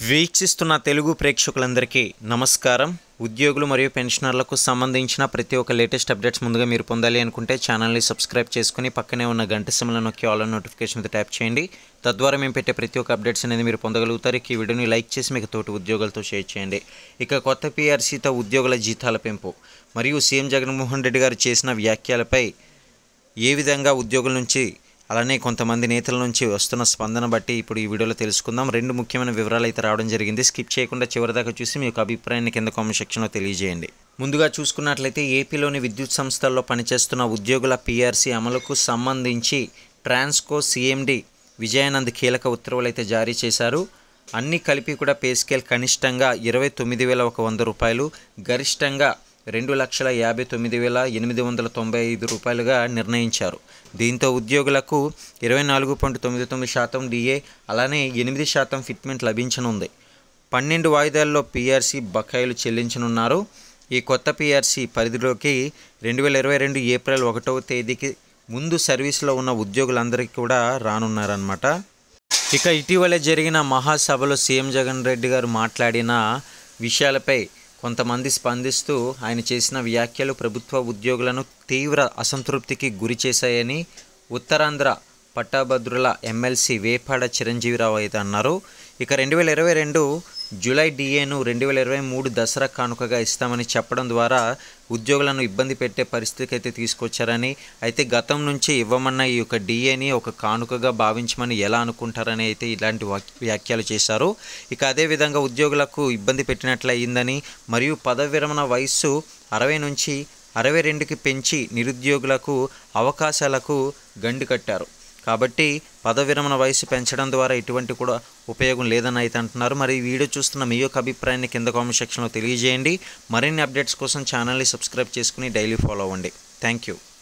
వీక్షిస్తున్న తెలుగు ప్రేక్షకులందరికీ నమస్కారం ఉద్యోగులు మరియు పెన్షనర్లకు సంబంధించిన ప్రతి ఒక్క లేటెస్ట్ అప్డేట్స్ ముందుగా మీరు పొందాలి అనుకుంటే ఛానల్ని సబ్స్క్రైబ్ చేసుకుని పక్కనే ఉన్న గంట సిమ్లను నొక్కి ఆల్ నోటిఫికేషన్ ట్యాప్ చేయండి తద్వారా మేము పెట్టే ప్రతి ఒక్క అప్డేట్స్ అనేది మీరు పొందగలుగుతారు ఇక ఈ వీడియోని లైక్ చేసి మీకు తోటి ఉద్యోగులతో షేర్ చేయండి ఇక కొత్త పీఆర్సీతో ఉద్యోగుల జీతాల పెంపు మరియు సీఎం జగన్మోహన్ రెడ్డి గారు చేసిన వ్యాఖ్యలపై ఏ విధంగా ఉద్యోగుల నుంచి అలానే కొంతమంది నేతల నుంచి వస్తున్న స్పందన బట్టి ఇప్పుడు ఈ వీడియోలో తెలుసుకుందాం రెండు ముఖ్యమైన వివరాలు అయితే రావడం జరిగింది స్కిప్ చేయకుండా చివరిదాకా చూసి మీ యొక్క అభిప్రాయాన్ని కింద కామెంట్ సెక్షన్లో తెలియజేయండి ముందుగా చూసుకున్నట్లయితే ఏపీలోని విద్యుత్ సంస్థల్లో పనిచేస్తున్న ఉద్యోగుల పీఆర్సీ అమలుకు సంబంధించి ట్రాన్స్కో సిఎండి విజయానంద్ కీలక ఉత్తర్వులు అయితే జారీ చేశారు అన్ని కలిపి కూడా పే స్కేల్ కనిష్టంగా ఇరవై తొమ్మిది వేల ఒక వంద రూపాయలు గరిష్టంగా రెండు లక్షల యాభై తొమ్మిది వేల ఎనిమిది వందల తొంభై ఐదు రూపాయలుగా నిర్ణయించారు దీంతో ఉద్యోగులకు ఇరవై నాలుగు పాయింట్ తొమ్మిది తొమ్మిది శాతం డిఏ అలానే ఎనిమిది శాతం ఫిట్మెంట్ లభించనుంది పన్నెండు వాయిదాల్లో పీఆర్సీ బకాయిలు చెల్లించనున్నారు ఈ కొత్త పీఆర్సీ పరిధిలోకి రెండు వేల ఇరవై రెండు ఏప్రిల్ ఒకటవ తేదీకి ముందు సర్వీస్లో ఉన్న ఉద్యోగులందరికీ కూడా రానున్నారన్నమాట ఇక ఇటీవలే జరిగిన మహాసభలో సీఎం జగన్ రెడ్డి గారు మాట్లాడిన విషయాలపై కొంతమంది స్పందిస్తూ ఆయన చేసిన వ్యాఖ్యలు ప్రభుత్వ ఉద్యోగులను తీవ్ర అసంతృప్తికి గురి చేశాయని ఉత్తరాంధ్ర పట్టాభద్రుల ఎమ్మెల్సీ వేపాడ చిరంజీవిరావు అయితే అన్నారు ఇక రెండు వేల ఇరవై రెండు జూలై డిఏను రెండు వేల ఇరవై మూడు దసరా కానుకగా ఇస్తామని చెప్పడం ద్వారా ఉద్యోగులను ఇబ్బంది పెట్టే పరిస్థితికి అయితే తీసుకొచ్చారని అయితే గతం నుంచి ఇవ్వమన్న ఈ యొక్క డిఏని ఒక కానుకగా భావించమని ఎలా అనుకుంటారని అయితే ఇలాంటి వాక్- వ్యాఖ్యలు చేశారు ఇక అదేవిధంగా ఉద్యోగులకు ఇబ్బంది పెట్టినట్లు అయ్యిందని మరియు పదవి విరమణ వయస్సు అరవై నుంచి అరవై రెండుకి పెంచి నిరుద్యోగులకు అవకాశాలకు గండి కట్టారు కాబట్టి పదవి విరమణ వయసు పెంచడం ద్వారా ఎటువంటి కూడా ఉపయోగం లేదని అయితే అంటున్నారు మరి ఈ వీడియో చూస్తున్న మీ యొక్క అభిప్రాయాన్ని కింద కామెంట్ సెక్షన్లో తెలియజేయండి మరిన్ని అప్డేట్స్ కోసం ఛానల్ని సబ్స్క్రైబ్ చేసుకుని డైలీ ఫాలో అవ్వండి థ్యాంక్ యూ